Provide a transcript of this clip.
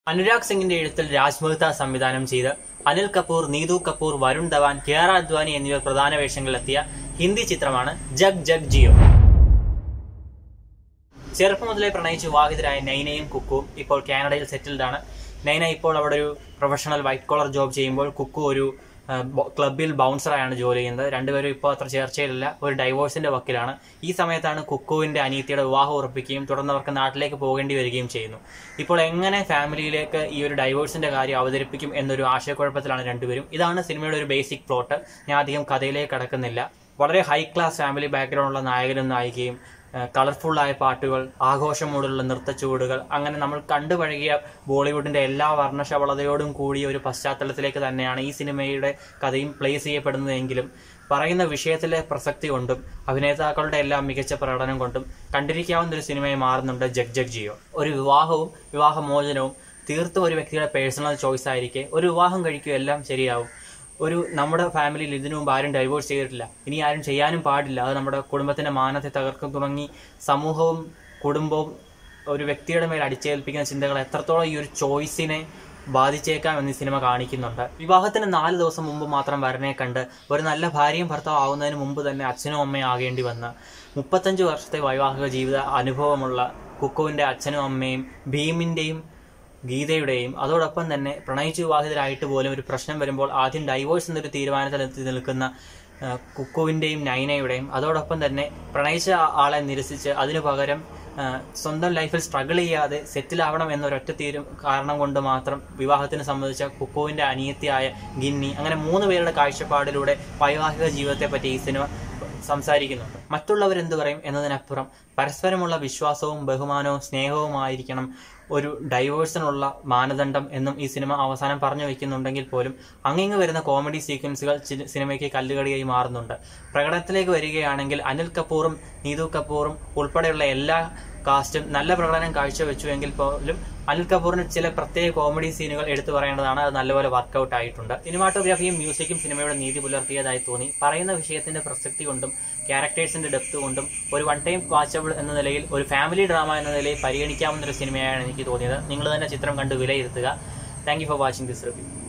അനുരാഗ് സിംഗിന്റെ എഴുത്തിൽ രാജ് മെഹ്ത സംവിധാനം ചെയ്ത് അനിൽ കപൂർ നീതു കപൂർ വരുൺ ധവാൻ കിയാറ അദ്വാനി എന്നിവർ പ്രധാന വേഷങ്ങളിലെത്തിയ ഹിന്ദി ചിത്രമാണ് ജഗ് ജഗ് ജിയോ ചെറുപ്പം മുതലേ പ്രണയിച്ച് വിവാഹിതരായ നൈനയും കുക്കുവും ഇപ്പോൾ കാനഡയിൽ സെറ്റിൽഡ് ആണ് നൈന ഇപ്പോൾ അവിടെ ഒരു പ്രൊഫഷണൽ വൈറ്റ് കോളർ ജോബ് ചെയ്യുമ്പോൾ കുക്കു ഒരു ആ, ബ- ക്ലബിൽ ബൗൺസറായാണ് ജോലി ചെയ്യുന്നത് രണ്ടുപേരും ഇപ്പോൾ അത്ര ചേർച്ചയിലില്ല ഒരു ഡൈവോഴ്സിന്റെ വക്കിലാണ് ഈ സമയത്താണ് കുക്കുവിന്റെ അനിയത്തിയുടെ വിവാഹം ഉറപ്പിക്കുകയും തുടർന്ന് അവർക്ക് നാട്ടിലേക്ക് പോകേണ്ടി വരികയും ചെയ്യുന്നു ഇപ്പോൾ എങ്ങനെ ഫാമിലിയിലേക്ക് ഈ ഒരു ഡൈവോഴ്സിന്റെ കാര്യം അവതരിപ്പിക്കും എന്നൊരു ആശയക്കുഴപ്പത്തിലാണ് രണ്ടുപേരും ഇതാണ് സിനിമയുടെ ഒരു ബേസിക് പ്ലോട്ട് ഞാൻ അധികം കഥയിലേക്ക് കടക്കുന്നില്ല വളരെ ഹൈ ക്ലാസ് ഫാമിലി ബാക്ക്ഗ്രൗണ്ട് ഉള്ള നായകനും നായികയും കളർഫുൾ ആയ പാട്ടുകൾ ആഘോഷമൂടുള്ള നൃത്തച്ചുവടുകൾ അങ്ങനെ നമ്മൾ കണ്ടുപഴകിയ ബോളിവുഡിന്റെ എല്ലാ വർണ്ണശബളതയോടും കൂടിയ ഒരു പശ്ചാത്തലത്തിലേക്ക് തന്നെയാണ് ഈ സിനിമയുടെ കഥയും പ്ലേസ് ചെയ്യപ്പെടുന്നതെങ്കിലും പറയുന്ന വിഷയത്തിലെ പ്രസക്തി കൊണ്ടും അഭിനേതാക്കളുടെ എല്ലാം മികച്ച പ്രകടനം കൊണ്ടും കണ്ടിരിക്കാവുന്ന ഒരു സിനിമയായി മാറുന്നുണ്ട് ജഗ് ജഗ് ജിയോ ഒരു വിവാഹവും വിവാഹമോചനവും തീർത്തും ഒരു വ്യക്തിയുടെ പേഴ്സണൽ ചോയ്സ് ആയിരിക്കെ ഒരു വിവാഹം കഴിക്കുക എല്ലാം ശരിയാവും ഒരു നമ്മുടെ ഫാമിലിയിൽ ഇതിനു മുമ്പ് ആരും ഡൈവോഴ്സ് ചെയ്തിട്ടില്ല ഇനി ആരും ചെയ്യാനും പാടില്ല അത് നമ്മുടെ കുടുംബത്തിന്റെ മാനത്തെ തകർക്കും തുടങ്ങി സമൂഹവും കുടുംബവും ഒരു വ്യക്തിയുടെ മേൽ അടിച്ചേൽപ്പിക്കുന്ന ചിന്തകൾ എത്രത്തോളം ഈ ഒരു ചോയ്സിനെ ബാധിച്ചേക്കാം എന്ന് ഈ സിനിമ കാണിക്കുന്നുണ്ട് വിവാഹത്തിന് നാല് ദിവസം മുമ്പ് മാത്രം വരനെ കണ്ട് ഒരു നല്ല ഭാര്യയും ഭർത്താവ് ആവുന്നതിന് മുമ്പ് തന്നെ അച്ഛനും അമ്മയും ആകേണ്ടി വന്ന മുപ്പത്തഞ്ച് വർഷത്തെ വൈവാഹിക ജീവിത അനുഭവമുള്ള കുക്കുവിന്റെ അച്ഛനും അമ്മയും ഭീമിന്റെയും ഗീതയുടെയും അതോടൊപ്പം തന്നെ പ്രണയിച്ചു വിവാഹിതരായിട്ട് പോലും ഒരു പ്രശ്നം വരുമ്പോൾ ആദ്യം ഡൈവോഴ്സ് എന്നൊരു തീരുമാനത്തിൽ എത്തി നിൽക്കുന്ന ആ, കുക്കുവിന്റെയും നൈനയുടെയും അതോടൊപ്പം തന്നെ പ്രണയിച്ച ആ- ആളെ നിരസിച്ച് അതിനു പകരം ആ, സ്വന്തം ലൈഫിൽ സ്ട്രഗിൾ ചെയ്യാതെ സെറ്റിൽ ആവണം എന്നൊരൊറ്റ തീരും കാരണം കൊണ്ട് മാത്രം വിവാഹത്തിന് സംബന്ധിച്ച കുക്കുവിന്റെ അനിയത്തിയായ ഗിന്നി അങ്ങനെ മൂന്ന് പേരുടെ കാഴ്ചപ്പാടിലൂടെ വൈവാഹിക ജീവിതത്തെ പറ്റി ഈ സിനിമ സംസാരിക്കുന്നുണ്ട് മറ്റുള്ളവർ എന്ത് പറയും എന്നതിനപ്പുറം പരസ്പരമുള്ള വിശ്വാസവും ബഹുമാനവും സ്നേഹവുമായിരിക്കണം ഒരു ഡൈവേഴ്സിനുള്ള മാനദണ്ഡം എന്നും ഈ സിനിമ അവസാനം പറഞ്ഞു വെക്കുന്നുണ്ടെങ്കിൽ പോലും അങ്ങിങ്ങ് വരുന്ന കോമഡി സീക്വൻസുകൾ ചി- സിനിമയ്ക്ക് കല്ലുകടിയായി മാറുന്നുണ്ട് പ്രകടനത്തിലേക്ക് വരികയാണെങ്കിൽ അനിൽ കപൂറും നീതു കപൂറും ഉൾപ്പെടെയുള്ള എല്ലാ കാസ്റ്റും നല്ല പ്രകടനം കാഴ്ചവെച്ചു എങ്കിൽ പോലും അനിൽ കപൂറിന് ചില പ്രത്യേക കോമഡി സീനുകൾ എടുത്തു പറയേണ്ടതാണ് അത് നല്ലപോലെ വർക്കൗട്ട് ആയിട്ടുണ്ട് സിനിമാറ്റോഗ്രാഫിയും മ്യൂസിക്കും സിനിമയുടെ നീതി പുലർത്തിയതായി തോന്നി പറയുന്ന വിഷയത്തിന്റെ പ്രസക്തി കൊണ്ടും ക്യാരക്ടേഴ്സിന്റെ ഡെപ്ത് കൊണ്ടും ഒരു വൺ ടൈം വാച്ചബിൾ എന്ന നിലയിൽ ഒരു ഫാമിലി ഡ്രാമ എന്ന നിലയിൽ പരിഗണിക്കാവുന്ന ഒരു സിനിമയാണ് എനിക്ക് തോന്നിയത് നിങ്ങൾ തന്നെ ചിത്രം കണ്ട് വിലയിരുത്തുക thank you for watching this review